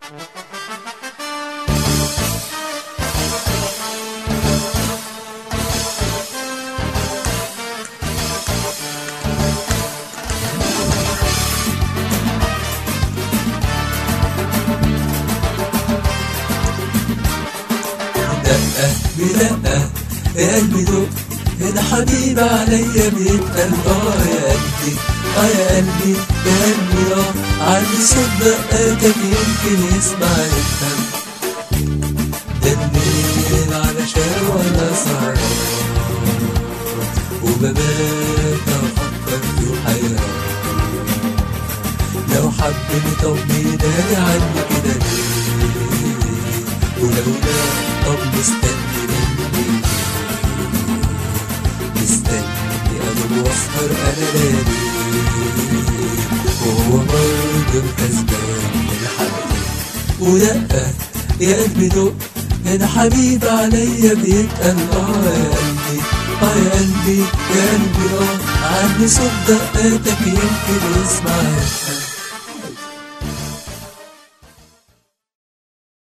دقة بدقة يا قلبي دق هنا حبيب عليا بيتقل اه يا قلبي اه يا قلبي يا قلبي اه عندي صوت دقاتك يمكن يسمع يفهم ده الليل علشان وانا سهران وببات افكر في الحياة لو حبني طب يداري عني كده ليه ولو لا طب مستني مني مستني أدوم وأسهر أنا ليالي وهو برضه الكسبان من حبيبي ودقة يا قلبي دق هنا حبيب عليا بيتقل اه يا قلبي اه يا قلبي يا قلبي اه عندي صوت دقاتك يمكن يسمع يفهم